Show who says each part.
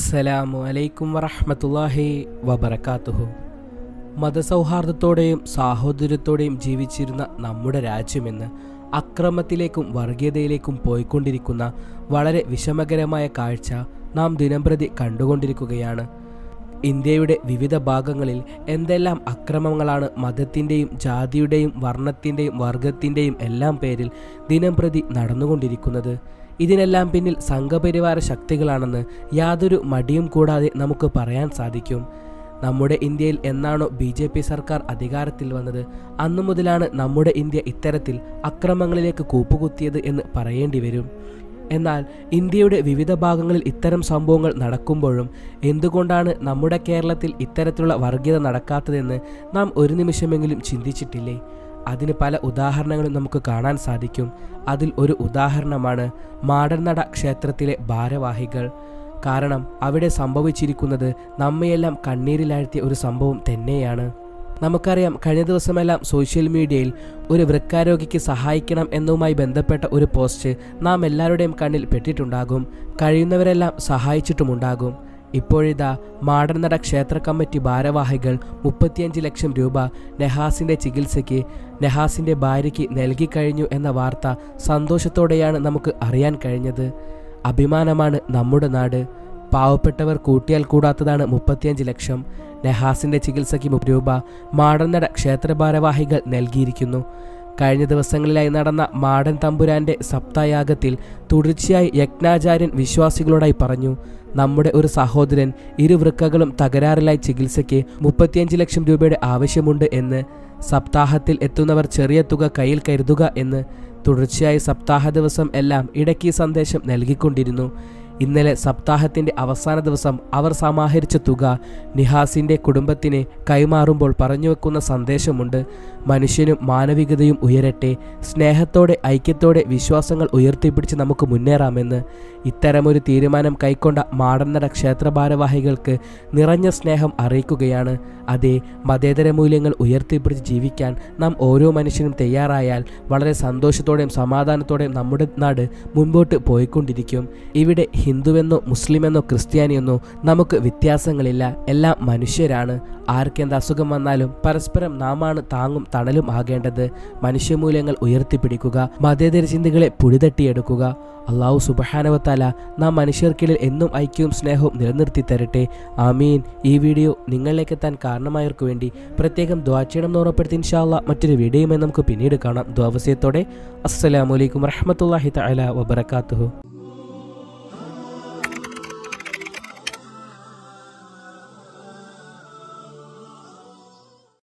Speaker 1: അസ്സലാമു അലൈക്കും വറഹ്മത്തുള്ളാഹി വബറകാതുഹു മതസൗഹാർദ്ദത്തോടെയും സാഹോദര്യത്തോടെയും ജീവിച്ചിരുന്ന നമ്മുടെ രാജ്യമെന്ന് അക്രമത്തിലേക്കും വർഗീയതയിലേക്കും പോയിക്കൊണ്ടിരിക്കുന്ന വളരെ വിഷമകരമായ കാഴ്ച നാം ദിനംപ്രതി കണ്ടുകൊണ്ടിരിക്കുകയാണ് ഇന്ത്യയുടെ വിവിധ ഭാഗങ്ങളിൽ എന്തെല്ലാം അക്രമങ്ങളാണ് മതത്തിൻ്റെയും ജാതിയുടെയും വർണ്ണത്തിൻ്റെയും വർഗത്തിൻ്റെയും എല്ലാം പേരിൽ ദിനംപ്രതി നടന്നുകൊണ്ടിരിക്കുന്നത് ഇതിനെല്ലാം പിന്നിൽ സംഘപരിവാര ശക്തികളാണെന്ന് യാതൊരു മടിയും കൂടാതെ നമുക്ക് പറയാൻ സാധിക്കും നമ്മുടെ ഇന്ത്യയിൽ എന്നാണോ ബി ജെ പി സർക്കാർ അധികാരത്തിൽ വന്നത് അന്നു മുതലാണ് നമ്മുടെ ഇന്ത്യ ഇത്തരത്തിൽ അക്രമങ്ങളിലേക്ക് കൂപ്പുകുത്തിയത് എന്ന് പറയേണ്ടി വരും എന്നാൽ ഇന്ത്യയുടെ വിവിധ ഭാഗങ്ങളിൽ ഇത്തരം സംഭവങ്ങൾ നടക്കുമ്പോഴും എന്തുകൊണ്ടാണ് നമ്മുടെ കേരളത്തിൽ ഇത്തരത്തിലുള്ള വർഗീയത നടക്കാത്തതെന്ന് നാം ഒരു നിമിഷമെങ്കിലും ചിന്തിച്ചിട്ടില്ലേ അതിന് പല ഉദാഹരണങ്ങളും നമുക്ക് കാണാൻ സാധിക്കും അതിൽ ഒരു ഉദാഹരണമാണ് മാടൻനട ക്ഷേത്രത്തിലെ ഭാരവാഹികൾ കാരണം അവിടെ സംഭവിച്ചിരിക്കുന്നത് നമ്മയെല്ലാം കണ്ണീരിലാഴ്ത്തിയ ഒരു സംഭവം തന്നെയാണ് നമുക്കറിയാം കഴിഞ്ഞ ദിവസമെല്ലാം സോഷ്യൽ മീഡിയയിൽ ഒരു വൃക്കാരോഗിക്ക് സഹായിക്കണം എന്നതുമായി ബന്ധപ്പെട്ട ഒരു പോസ്റ്റ് നാം എല്ലാവരുടെയും കണ്ണിൽ പെട്ടിട്ടുണ്ടാകും കഴിയുന്നവരെല്ലാം സഹായിച്ചിട്ടുമുണ്ടാകും ഇപ്പോഴിതാ മാടൻനട ക്ഷേത്ര കമ്മിറ്റി ഭാരവാഹികൾ മുപ്പത്തിയഞ്ച് ലക്ഷം രൂപ നെഹാസിന്റെ ചികിത്സയ്ക്ക് നെഹാസിന്റെ ഭാര്യയ്ക്ക് നൽകിക്കഴിഞ്ഞു എന്ന വാർത്ത സന്തോഷത്തോടെയാണ് നമുക്ക് അറിയാൻ കഴിഞ്ഞത് അഭിമാനമാണ് നമ്മുടെ നാട് പാവപ്പെട്ടവർ കൂട്ടിയാൽ കൂടാത്തതാണ് മുപ്പത്തിയഞ്ച് ലക്ഷം നെഹാസിന്റെ ചികിത്സയ്ക്ക് മുപ്പത് രൂപ മാടന്നട ക്ഷേത്ര ഭാരവാഹികൾ നൽകിയിരിക്കുന്നു കഴിഞ്ഞ ദിവസങ്ങളിലായി നടന്ന മാടൻ തമ്പുരാന്റെ സപ്തായാഗത്തിൽ തുടർച്ചയായി യജ്ഞാചാര്യൻ വിശ്വാസികളോടായി പറഞ്ഞു നമ്മുടെ ഒരു സഹോദരൻ ഇരുവൃക്കകളും തകരാറിലായി ചികിത്സയ്ക്ക് മുപ്പത്തിയഞ്ച് ലക്ഷം രൂപയുടെ ആവശ്യമുണ്ട് എന്ന് സപ്താഹത്തിൽ എത്തുന്നവർ ചെറിയ തുക കയ്യിൽ കരുതുക എന്ന് തുടർച്ചയായി സപ്താഹ ദിവസം എല്ലാം ഇടയ്ക്ക് സന്ദേശം നൽകിക്കൊണ്ടിരുന്നു ഇന്നലെ സപ്താഹത്തിന്റെ അവസാന ദിവസം അവർ സമാഹരിച്ച തുക നിഹാസിന്റെ കുടുംബത്തിന് കൈമാറുമ്പോൾ പറഞ്ഞു വെക്കുന്ന സന്ദേശമുണ്ട് മനുഷ്യനും മാനവികതയും ഉയരട്ടെ സ്നേഹത്തോടെ ഐക്യത്തോടെ വിശ്വാസങ്ങൾ ഉയർത്തിപ്പിടിച്ച് നമുക്ക് മുന്നേറാമെന്ന് ഇത്തരമൊരു തീരുമാനം കൈക്കൊണ്ട മാടന്നട ക്ഷേത്ര ഭാരവാഹികൾക്ക് നിറഞ്ഞ സ്നേഹം അറിയിക്കുകയാണ് അതേ മതേതര മൂല്യങ്ങൾ ഉയർത്തിപ്പിടിച്ച് ജീവിക്കാൻ നാം ഓരോ മനുഷ്യനും തയ്യാറായാൽ വളരെ സന്തോഷത്തോടെയും സമാധാനത്തോടെയും നമ്മുടെ നാട് മുൻപോട്ട് പോയിക്കൊണ്ടിരിക്കും ഇവിടെ ഹിന്ദുവെന്നോ മുസ്ലിമെന്നോ ക്രിസ്ത്യാനിയെന്നോ നമുക്ക് വ്യത്യാസങ്ങളില്ല എല്ലാം മനുഷ്യരാണ് ആർക്കെന്ത് അസുഖം വന്നാലും പരസ്പരം നാമാണ് താങ്ങും തണലും ആകേണ്ടത് മനുഷ്യമൂല്യങ്ങൾ ഉയർത്തിപ്പിടിക്കുക മതേതര ചിന്തകളെ പുടിതട്ടിയെടുക്കുക അള്ളാഹു സുബഹാനവത്താല നാം മനുഷ്യർക്കിടയിൽ എന്നും ഐക്യവും സ്നേഹവും നിലനിർത്തി തരട്ടെ ആമീൻ ഈ വീഡിയോ നിങ്ങളിലേക്ക് എത്താൻ കാരണമായവർക്ക് വേണ്ടി പ്രത്യേകം ദ്വാ ചെയ്യണം എന്ന് ഉറപ്പെടുത്തി ഇൻഷാല്ല മറ്റൊരു വീഡിയോയുമായി നമുക്ക് പിന്നീട് കാണാം ദ്വാവസ്യത്തോടെ അസ്സലാമലൈക്കും വറഹമത്തല്ലാഹി തല വബർക്കാത്തുഹു